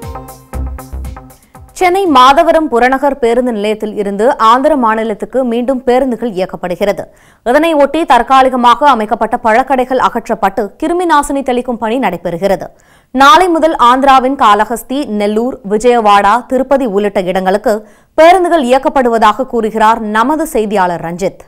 சென்னை மாதவரம் புறநகர் பேருந்து நிலையத்தில் இருந்து ஆந்திர மாநிலத்துக்கு மீண்டும் பேருந்துகள் இயக்கப்படுகிறது இதனை ஒட்டி தற்காலிகமாக அமைக்கப்பட்ட பழக்கடைகள் அகற்றப்பட்டு கிருமி நாசினி தெளிக்கும் பணி நடைபெறுகிறது நாளை முதல் ஆந்திராவின் காலஹஸ்தி நெல்லூர் விஜயவாடா திருப்பதி உள்ளிட்ட இடங்களுக்கு பேருந்துகள் இயக்கப்படுவதாக கூறுகிறார் நமது செய்தியாளர் ரஞ்சித்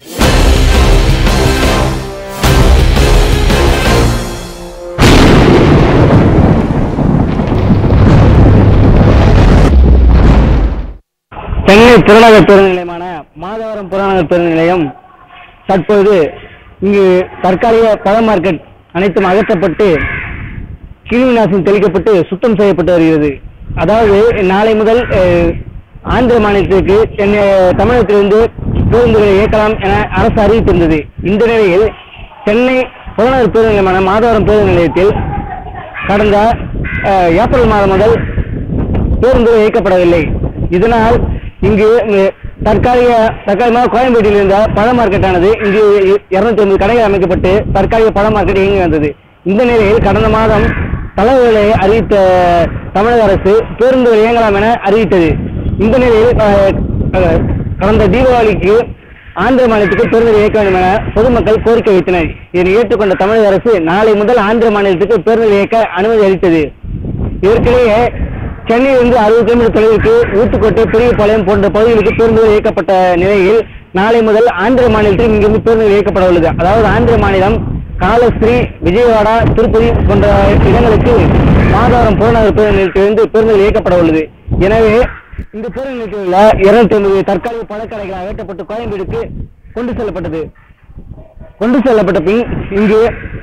சென்னை புறநகர் பேருந்து நிலையமான மாதவரம் புறநகர் பேருந்து நிலையம் தற்போது இங்கு தற்காலிக பழ மார்க்கெட் அனைத்தும் அகற்றப்பட்டு கிருமி நாசினி தெளிக்கப்பட்டு சுத்தம் செய்யப்பட்டு வருகிறது அதாவது நாளை முதல் அஹ், ஆந்திர மாநிலத்திற்கு சென்னை தமிழகத்திலிருந்து பேருந்துகளை இயக்கலாம் என அரசு அறிவித்திருந்தது இந்த நிலையில் சென்னை புறநகர் பேருந்து நிலையமான மாதவரம் பேருந்து நிலையத்தில் கடந்த அஹ், ஏப்ரல் மாதம் முதல் பேருந்துகள் இயக்கப்படவில்லை இதனால் இங்கு அஹ், தற்காலிக தற்காலிகமாக கோயம்பேட்டில் இருந்த பழ மார்க்கெட்டானது இங்கு இருநூத்தி ஐம்பது கடைகள் அமைக்கப்பட்டு தற்காலிக பழ மார்க்கெட் இயங்கி வந்தது இந்த நிலையில் கடந்த மாதம் தளர்வுகளை அறிவித்த தமிழக அரசு பேருந்துகள் இயங்கலாம் என அறிவித்தது இந்த நிலையில் அஹ், அஹ், கடந்த தீபாவளிக்கு ஆந்திர மாநிலத்துக்கு பேருந்துகள் இயக்க வேண்டும் என பொதுமக்கள் கோரிக்கை வைத்தனர் இதனை ஏற்றுக்கொண்ட தமிழக அரசு நாளை முதல் ஆந்திர மாநிலத்துக்கு பேருந்துகள் இயக்க அனுமதி அளித்தது இதற்கிடையே சென்னையிலிருந்து அறுபது கிலோமீட்டர் தொலைவிற்கு ஊத்துக்கோட்டை பெரியபாளையம் போன்ற பகுதிகளுக்கு பேருந்துகள் இயக்கப்பட்ட நிலையில் நாளை முதல் ஆந்திர மாநிலத்தில் இங்கிருந்து பேருந்துகள் இயக்கப்பட உள்ளது அதாவது ஆந்திர மாநிலம் காலஸ்ரீ விஜயவாடா திருப்பதி போன்ற இடங்களுக்கு மாதவரம் புறநகர் பேருந்து நிலையத்திலிருந்து பேருந்துகள் இயக்கப்பட உள்ளது எனவே இந்த பேருந்து நிலையத்தில் உள்ள இருநூத்தி ஐம்பது தற்காலிக பழக்கடைகள் அகற்றப்பட்டு கோயம்பேடுக்கு கொண்டு செல்லப்பட்டது கொண்டு செல்லப்பட்ட பின் இங்கு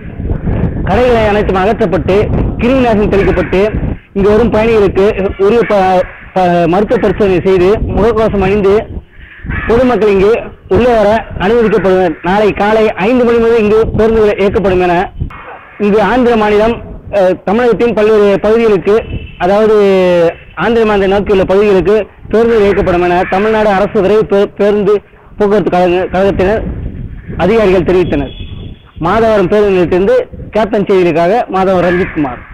கடைகளை அனைத்தும் அகற்றப்பட்டு கிருமி நாசினி தெளிக்கப்பட்டு இங்கு வரும் பயணிகளுக்கு உரிய ப- ப- மருத்துவ பரிசோதனை செய்து முகக்கவசம் அணிந்து பொதுமக்கள் இங்கு உள்ளே வர அனுமதிக்கப்படுவர் நாளை காலை ஐந்து மணி முதல் இங்கு பேருந்துகள் இயக்கப்படும் என இங்கு ஆந்திர மாநிலம் அஹ், தமிழகத்தின் பல்வேறு பகுதிகளுக்கு அதாவது ஆந்திர மாநிலம் நோக்கியுள்ள பகுதிகளுக்கு பேருந்துகள் இயக்கப்படும் என தமிழ்நாடு அரசு விரைவு பே- பேருந்து போக்குவரத்து கழக கழகத்தினர் அதிகாரிகள் தெரிவித்தனர் மாதவரம் பேருந்து நிலையத்திலிருந்து கேப்டன் செய்திகளுக்காக மாதவரம் ரஞ்சித் குமார்